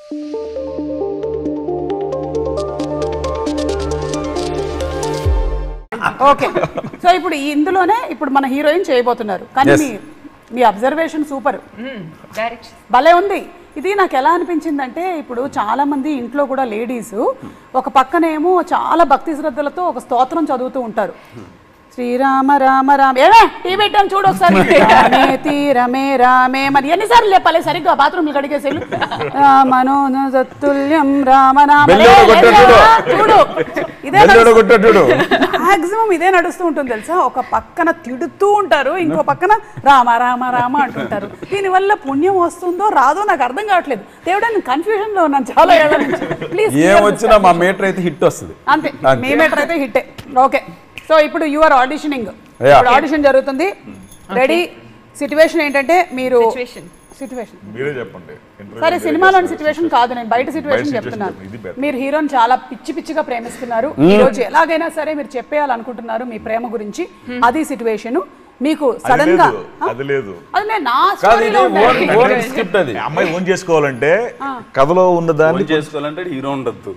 Okay so ఇప్పుడు ఈ ఇందులోనే ఇప్పుడు మన హీరోయిన్ చేయబోతున్నారు కానీ Yes. మీ మీ అబ్జర్వేషన్ సూపర్ డైరెక్ట్ భలే ఉంది ఇది నాకు ఎలా అనిపించిందంటే ఇప్పుడు చాలా మంది ఇంట్లో కూడా లేడీస్ ఒక పక్కనేమో చాలా భక్తి శ్రద్ధలతో ఒక స్తోత్రం చదువుతూ ఉంటారు శ్రీరామ రామ రామ ఏమే టీ పెట్టాను చూడు ఒకసారి రామే తీరమే రామే మరి ఎన్నిసార్లు చెప్పాలి సరిగ్గా బాత్రూమ్ కడిగేసి మనోజతుల్యం రామనామ బెల్లోడు కొట్టాడు చూడు. చూడు ఇదే బెల్లోడు కొట్టాడు చూడు. మాక్సిమం ఇదే నడుస్తూ ఉంటుంది తెలుసా ఒక పక్కన తిడుతూ ఉంటారు ఇంకో పక్కన రామ రామ రామ అంటుంటారు దీనివల్ల పుణ్యం వస్తుందో రాదో నాకు అర్థం కావట్లేదు దేవుడా నేను కన్ఫ్యూజన్ లో ఉన్నాను చాలా ఏళ్ళ నుంచి ప్లీజ్ ఏం వచ్చినా మా మీటర్ అయితే హిట్ వస్తుంది అంతే మీ మీటర్ అయితే హిట్టే ఓకే సో ఇప్పుడు యు ఆర్ ఆడిషనింగ్ Yeah. ఇప్పుడు ఆడిషన్ జరుగుతుంది రెడీ సిచ్యువేషన్ ఏంటంటే మీరు Situation. సిచ్యువేషన్ మీరే చెప్పండి Interview సరే మీరే సినిమాలోని చేస్తారు. సిచ్యువేషన్ కాదు నేను బయట సిచ్యువేషన్ situation చెప్తున్నాను చెప్పండి, ఇది better. మీరు హీరోని చాలా పిచ్చి పిచ్చిగా ప్రేమిస్తున్నారు ఈ రోజు ఎలాగైనా సరే మీరు చెప్పేయాలనుకుంటున్నారు మీ ప్రేమ గురించి అది సిచ్యువేషన్ మీకు అది సడన్ గా లేదు, అది లేదు అది నేను నా కాదు స్టోరీలో ఇది ఓన్ ఓన్ స్క్రిప్ట్ అది ఆ అమ్మాయి ఓన్ చేసుకోవాలంటే కథలో ఉన్న దాన్ని ఫోన్ చేసుకోవాలంటే హీరో ఉండద్దు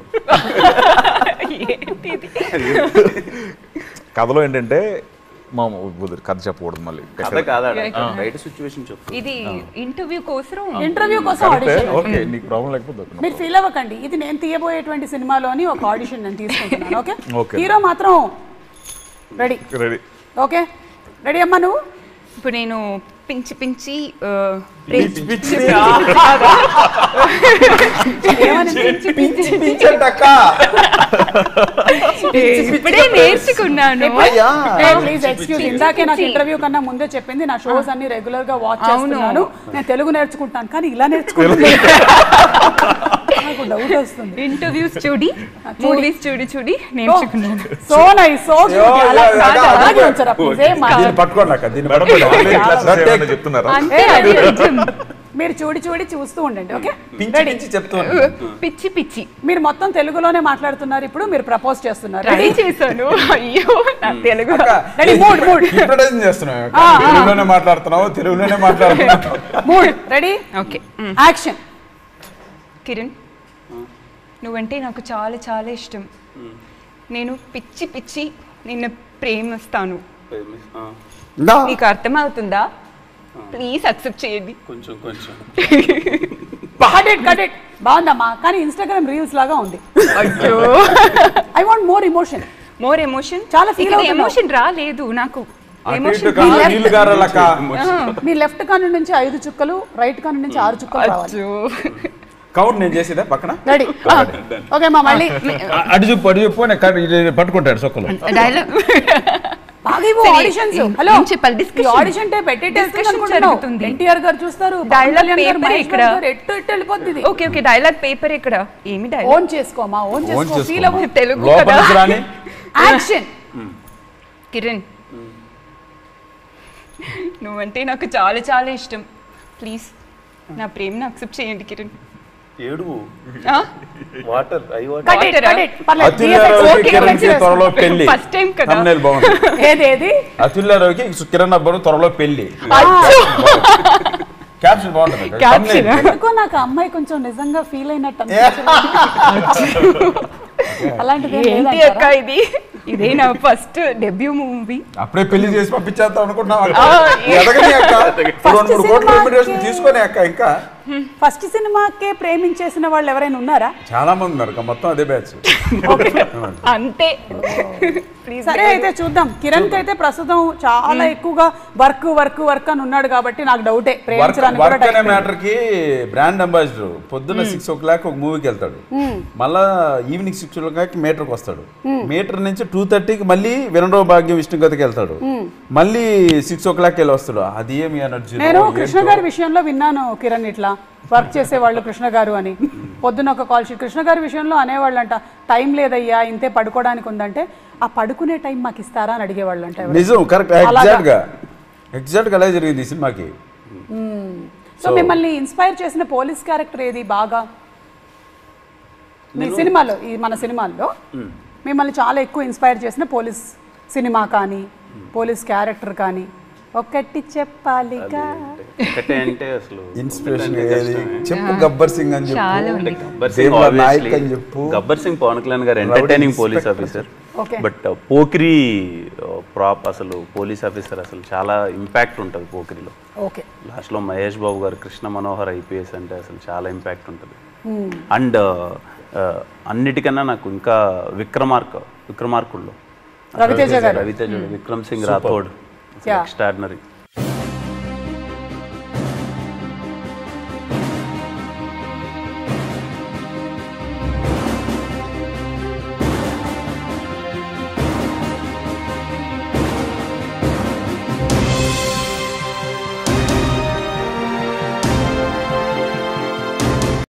కథలో ఏంటంటే మా వద్దు, కథ చెప్పకూడదు మళ్ళీ కథ కాదా బయట సిచ్యువేషన్ చెప్పు ఇది ఇంటర్వ్యూ కోసం ఇంటర్వ్యూ కోసం కరెక్టే, ఆడిషన్ ఓకే నీకు ప్రాబ్లం లేకపోతే ఓకే, no మీరు ఫీల్ అవ్వకండి ఇది నేను తీయబోయేటువంటి సినిమాలోని ఒక ఆడిషన్ నేను తీసుకుంటున్నాను ఓకే Okay. హీరో మాత్రం ready problem. Ready okay ready అమ్మా నువ్వు ఇప్పుడు నేను పించి పించి ఆ, పిచ్చి పిచ్చి ఏమని పించంటక్క ఇప్పుడే నేర్చుకున్నాను ప్లీజ్ ఎక్స్క్యూజ్ ఇందాకే నాకు ఇంటర్వ్యూ కన్నా ముందే చెప్పింది నా షోస్ అన్ని రెగ్యులర్ గా వాచ్ అవును. చేస్తున్నాను నేను తెలుగు నేర్చుకుంటాను కానీ ఇలా నేర్చుకుంటున్నాను నాకు డౌట్ వస్తుంది ఇంటర్వ్యూస్ చూడి మూవీస్ చూడి చూడి నేర్చుకున్నాను సో నైస్ సో యో, యో, యో, యో, అలాగే ఉంచారా ప్లీజ్ ఏం మాట దీన్ని పట్టుకోండి అక్క దీన్ని మేడం పట్టుకోండి ఆన్లైన్ క్లాసెస్ ఏమైనా చెప్తున్నారా అంతే అది నిజం. మీరు చూడి చూడి చూస్తూ ఉండండి ఓకే పించి రెడీ పించి చెప్తూ పిచ్చి పిచ్చి మీరు మొత్తం తెలుగులోనే మాట్లాడుతున్నారు ఇప్పుడు మీరు ప్రపోజ్ చేస్తున్నారు ట్రై చేశాను అయ్యో నా తెలుగు రెడీ మూడ్ మూడ్ ఇంప్రొడక్షన్ చేస్తున్నావు తెలుగులోనే మాట్లాడుతున్నావు తెలుగులోనే మాట్లాడుతున్నావు mood ready okay action Kiran నువ్వంటే నాకు చాలా చాలా ఇష్టం నేను పిచ్చి పిచ్చి నిన్ను ప్రేమిస్తాను నీకు అర్థమవుతుందా ప్లీజ్ అక్సెప్ట్ చేయండి కొంచెం కొంచెం కట్ ఇట్ కట్ ఇట్ బాగుందమ్మా కానీ ఇన్స్టాగ్రామ్ రీల్స్ లాగా ఉంది అయ్యో I want more emotion more emotion చాలా feel అవుతున్నావు. ఎమోషన్ రాలేదు నాకు అటు ఎమోషన్ ఇటు కాదు, నీళ్లు గారలక్క మీ లెఫ్ట్ కాను నుంచి ఐదు చుక్కలు రైట్ కాను నుంచి ఆరు చుక్కలు రావాలి కౌంట్ నేను చేసేదా పక్కన రెడీ ఓకే మా మళ్ళీ అటు చెప్పు అటు చెప్పు నేను కట్- ఇది పట్టుకుంటాడు సొక్కలు డైలాగ్ బాగా ఇవ్వు సరే, ఆడిషన్స్ ఏం- హలో ఏం చెప్పాలి? Discussion. ఆడిషన్ టే పెట్టేటే Discussion జరుగుతుంది. ఎన్టీఆర్ గారు చూస్తారు Dialogue పవన్ కళ్యాణ్ గారు, paper మహేష్ ఇక్కడ. బాబు గారు, ఎట్టు ఎట్టు వెళ్ళిపోద్ది ఇది ఓకే ఓకే డైలాగ్ పేపర్ ఇక్కడ ఏమి డైలాగ్ ఓన్ చేసుకోమా ఓన్ చేసుకో చేసుకో. ఫీల్ అవ్వు తెలుగు లోపల కదా నుంచి రాని యాక్షన్ కిరణ్ నువ్వంటే నాకు చాలా చాలా ఇష్టం ప్లీజ్ నా ప్రేమను అక్సెప్ట్ చేయండి కిరణ్ ఏడువు ఆ? Water I water cut it Water ఆ? కట్ ఇట్ పర్లేదు అతుల్యారావుకి VFX, కిరణ్కి VFX త్వరలో పెళ్లి First time కదా. Thumbnail బాగుంది ఏది ఏది అతుల్యారావుకి కిరణ్ అబ్బరు త్వరలో పెళ్లి క్యాప్షన్ బాగుంటుంది Caption ఆ? Thumbnail. ఎందుకో నాకు ఆ అమ్మాయి కొంచెం నిజంగా ఫీల్ అయినట్టు అనిపించింది. అలాంటిది ఏం ఏంటి లేదంటారా? అక్క ఇది ఇదే నా ఫస్ట్ డెబ్యూ మూవీ అప్పుడే పెళ్లి చేసి పంపించేద్దాం అనుకుంటున్నాం ఆ, అక్క ఎదగని అక్క ఇప్పుడు రెండు మూడు కోట్ల సినిమాకి- రెమ్యునరేషన్ తీసుకొని అక్క ఇంకా ఫస్ట్ సినిమాకే ప్రేమించేసిన వాళ్ళు ఎవరైనా ఉన్నారా చాలా మంది ఉన్నారు అక్క మొత్తం అదే బ్యాచ్ అంతే ప్లీజ్ సరే అయితే చూద్దాం కిరణ్ కి అయితే ప్రస్తుతం చాలా ఎక్కువగా వర్క్ వర్క్ వర్క్ అని ఉన్నాడు కాబట్టి నాకు డౌటే వర్క్ ప్రేమించడానికి కూడా వర్క్ అనే time లేదు. మ్యాటర్ కి బ్రాండ్ అంబాసిడర్ పొద్దున్న సిక్స్ ఓ క్లాక్ ఒక మూవీకి వెళ్తాడు మళ్ళా ఈవినింగ్ సిక్స్ ఓ క్లాక్ మీటర్కి వస్తాడు మీటర్ నుంచి టూ థర్టీకి మళ్ళీ వినడో భాగ్యం విష్ణుగతికి వెళ్తాడు మళ్ళీ సిక్స్ ఓ క్లాక్ వెళ్ళి వస్తాడు అది ఏమి ఎనర్జీ నేను కృష్ణ గారి విషయంలో విన్నాను కిరణ్ ఇట్లా వర్క్ చేసేవాళ్ళు కృష్ణ గారు అని పొద్దున ఒక కాల్ షీట్ కృష్ణ గారి విషయంలో అనేవాళ్ళంట టైం లేదయ్యా ఇంతే పడుకోవడానికి ఉందంటే ఆ పడుకునే టైం మాకు ఇస్తారా అని అడిగేవాళ్ళంట ఎవరు. నిజం కరెక్ట్ అలాగా. ఎగ్జాక్ట్ గా ఎగ్జాక్ట్ గా అలాగే జరిగింది ఈ సినిమాకి సో మిమ్మల్ని ఇన్స్పైర్ చేసిన పోలీస్ క్యారెక్టర్ ఏది బాగా మీ సినిమాలో ఈ మన సినిమాల్లో మిమ్మల్ని చాలా ఎక్కువ ఇన్స్పైర్ చేసిన పోలీస్ సినిమా కానీ పోలీస్ క్యారెక్టర్ కానీ ఒకటి చెప్పాలిగా ఒకటే అంటే అసలు ఇన్స్పిరేషన్ ఏది చెప్పు గబ్బర్ సింగ్ అని చాలా చెప్పు ఉంది. గబ్బర్ సింగ్ దేవ్లా నాయక్ obviously- అని చెప్పు గబ్బర్ సింగ్ పవన్ కళ్యాణ్ గారు entertaining police officer Okay. But Pokiri ప్రాప్ అసలు పోలీస్ ఆఫీసర్ అసలు చాలా ఇంపాక్ట్ ఉంటుంది పోకిరిలో ఓకే లాస్ట్లో మహేష్ బాబు గారు కృష్ణ మనోహర్ ఐపీఎస్ అంటే అసలు చాలా ఇంపాక్ట్ ఉంటుంది అండ్ అన్నిటికన్నా నాకు ఇంకా విక్రమార్క విక్రమార్కుల్లో రవితేజ గారు రవితేజ విక్రమ్ సింగ్ రాథోడ్ ఎక్స్ట్రాడినరీ